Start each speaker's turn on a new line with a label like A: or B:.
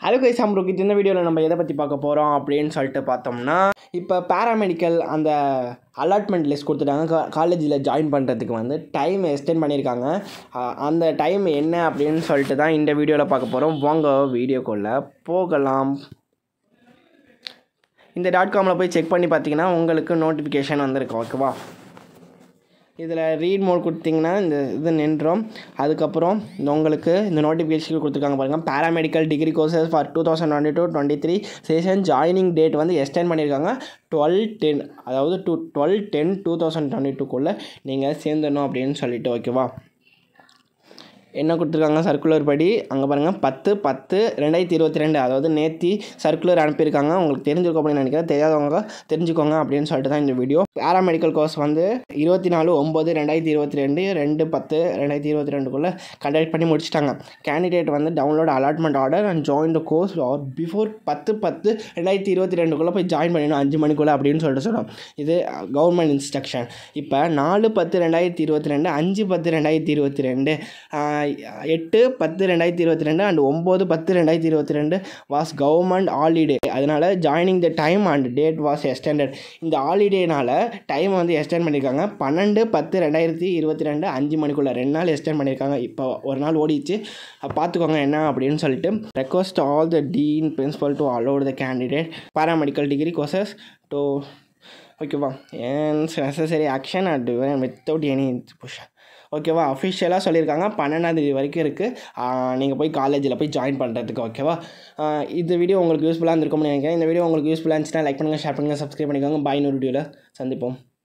A: அதுக்கு சம்பளம் இந்த வீடியோவில் நம்ம எதை பற்றி பார்க்க போகிறோம் அப்படின்னு சொல்லிட்டு பார்த்தோம்னா இப்போ பேராமெடிக்கல் அந்த அலாட்மெண்ட் லிஸ்ட் கொடுத்துட்டாங்க காலேஜில் ஜாயின் பண்ணுறதுக்கு வந்து டைம் எக்ஸ்டெண்ட் பண்ணியிருக்காங்க அஹ் அந்த டைம் என்ன அப்படின்னு சொல்லிட்டு தான் இந்த வீடியோவில் பார்க்க போகிறோம் வாங்க வீடியோக்குள்ளே போகலாம் இந்த டாட் காமில் போய் செக் பண்ணி பார்த்தீங்கன்னா உங்களுக்கு நோட்டிஃபிகேஷன் வந்திருக்கு ஓகேவா இதில் ரீட் மோட் கொடுத்தீங்கன்னா இந்த இது நின்றோம் அதுக்கப்புறம் இந்த உங்களுக்கு இந்த நோட்டிஃபிகேஷன் கொடுத்துருக்காங்க பாருங்கள் paramedical degree courses for two thousand twenty two twenty three session joining date வந்து எக்ஸ்டெண்ட் பண்ணியிருக்காங்க டுவெல் டென் அதாவது two twelve ten two thousand twenty டூக்குள்ளே நீங்கள் சேர்ந்துடணும் அப்படின்னு சொல்லிட்டு ஓகேவா என்ன கொடுத்துருக்காங்க சர்க்குலர் படி அங்கே பாருங்கள் பத்து பத்து ரெண்டாயிரத்தி இருபத்தி ரெண்டு அதாவது நேத்தி சர்க்குலர் அனுப்பியிருக்காங்க உங்களுக்கு தெரிஞ்சிருக்கும் அப்படின்னு நினைக்கிறேன் தெரியாதவங்க தெரிஞ்சுக்கோங்க அப்படின்னு சொல்லிட்டு தான் இந்த வீடியோ பேராமெடிக்கல் கோர்ஸ் வந்து இருபத்தி நாலு ஒம்பது ரெண்டாயிரத்தி இருபத்தி ரெண்டு ரெண்டு பத்து ரெண்டாயிரத்தி இருபத்தி ரெண்டுக்குள்ளே கண்டக்ட் பண்ணி முடிச்சிட்டாங்க கேண்டிடேட் வந்து download allotment order and join the course or before பத்து பத்து ரெண்டாயிரத்தி இருபத்தி ரெண்டுக்குள்ளே போய் ஜாயின் பண்ணிடணும் அஞ்சு மணிக்குள்ளே அப்படின்னு சொல்லிட்டு சொல்கிறோம் இது கவர்மெண்ட் இன்ஸ்ட்ரக்ஷன் இப்போ நாலு பத்து ரெண்டாயிரத்தி இருபத்தி ரெண்டு அஞ்சு பத்து ரெண்டாயிரத்தி இருபத்தி ரெண்டு எட்டு பத்து ரெண்டாயிரத்தி இருபத்தி ரெண்டு அண்ட் ஒம்பது பத்து ரெண்டாயிரத்தி இருபத்தி ரெண்டு வாஸ் கவர்மெண்ட் ஹாலிடே அதனால் joining the time and date was extended இந்த ஹாலிடேனால் டைம் வந்து எக்ஸ்டெண்ட் பண்ணியிருக்காங்க பன்னெண்டு பத்து ரெண்டாயிரத்தி இருபத்தி ரெண்டு அஞ்சு மணிக்குள்ளே ரெண்டு நாள் எக்ஸ்டெண்ட் பண்ணியிருக்காங்க இப்போ ஒரு நாள் ஓடிச்சு அப்ப பார்த்துக்கோங்க என்ன அப்படின்னு சொல்லிட்டு request all the dean principal to allot the candidate paramedical degree courses to ஓகேவா ஏன்ஸ் necessary action at without any push ஓகேவா அஃபிஷியலாக சொல்லியிருக்காங்க பன்னெண்டாம் தேதி வரைக்கும் இருக்குது நீங்கள் போய் காலேஜில் போய் ஜாயின் பண்ணுறதுக்கு ஓகேவா ஆஹ் இந்த வீடியோ உங்களுக்கு யூஸ்ஃபுல்லாக இருந்திருக்கும்னு நினைக்கிறேன் இந்த வீடியோ உங்களுக்கு யூஸ்ஃபுல்லாக இருந்துச்சுன்னா லைக் பண்ணுங்கள் ஷேர் பண்ணுங்கள் சப்ஸ்கிரைப் பண்ணிக்கோங்க பாய் இன்னொரு வீடியோவில் சந்திப்போம்